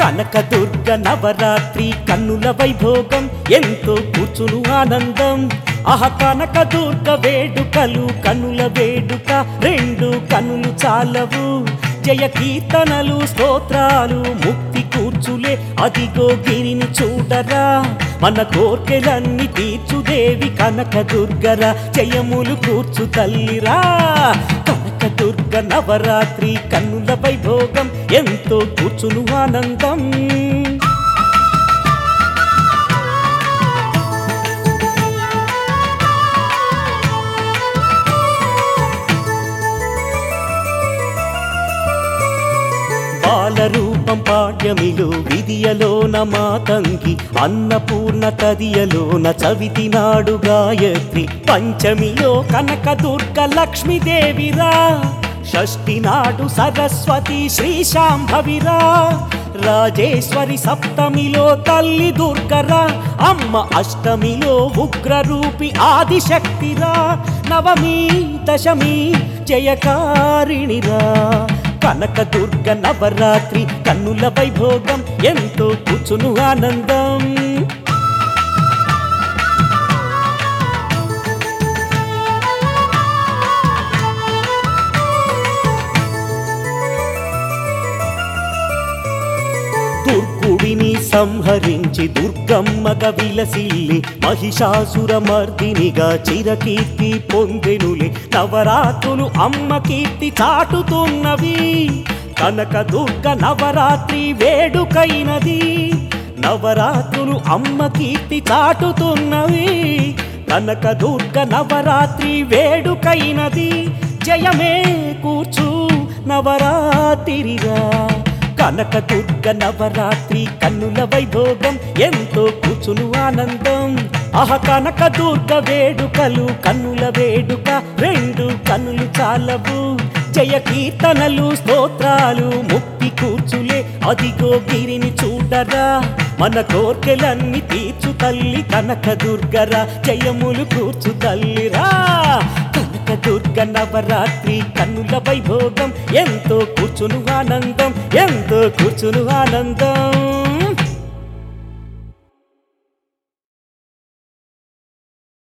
కనకదుర్గ నవరాత్రి కన్నుల వైభోగం ఎంతో కూర్చును ఆనందం ఆహ కనకదుర్గ వేడుకలు కన్నుల వేడుక రెండు కన్నులు చాలవు జయ కీర్తనలు స్తోత్రాలు ముక్తి కూర్చులే అదిగో గిరిని చూడరా మన కోర్కెలన్నీ తీర్చుదేవి కనకదుర్గరా జయములు కూర్చు తల్లిరా కనకదుర్గ నవరాత్రి కన్నుల వైభోగం ఎంతో కూర్చును ఆనందం బాలరూపం పాడ్యమిలో విధియలోన మాతంగి అన్నపూర్ణ తదియలోన చవితి నాడు గాయత్రి పంచమిలో కనకదుర్గ లక్ష్మీదేవిరా షష్ఠి నాడు సరస్వతి శ్రీశాంభవిరా రాజేశ్వరి సప్తమిలో తల్లి దుర్గరా అమ్మ అష్టమిలో ఉగ్రరూపి ఆదిశక్తిరా నవమి దశమి జయకారిణిరా కనకదుర్గ నవరాత్రి కన్నుల వైభోగం ఎంతో కూర్చును ఆనందం దుర్గుడిని సంహరించి దుర్గమ్మగ విలసిల్లి మహిషాసుర మర్దినిగా చిరకీర్తి పొందెనులే నవరాత్రులు అమ్మ కీర్తి చాటుతున్నవి కనక దుర్గ నవరాత్రి వేడుకైనది నవరాత్రులు అమ్మ కీర్తి చాటుతున్నవి కనక దుర్గ నవరాత్రి వేడుకైనది జయమే కూర్చు నవరాత్రిరా కనక దుర్గ నవరాత్రి కన్నుల వైభోగం ఎంతో కూర్చును ఆనందం ఆహ కనక దుర్గ వేడుకలు కన్నుల వేడుక రెండు కన్నులు చాలవు జయ కీర్తనలు స్తోత్రాలు ముక్తి కూర్చులే అదిగో గిరిని చూడరా మన కోర్కెలన్నీ తీర్చు తల్లి కనక దుర్గరా జయములు కూర్చు తల్లిరా కనక దుర్గ నవరాత్రి కన్నుల వైభోగం ఎంతో కూర్చును ఆనందం ఎంతో కూర్చును ఆనందం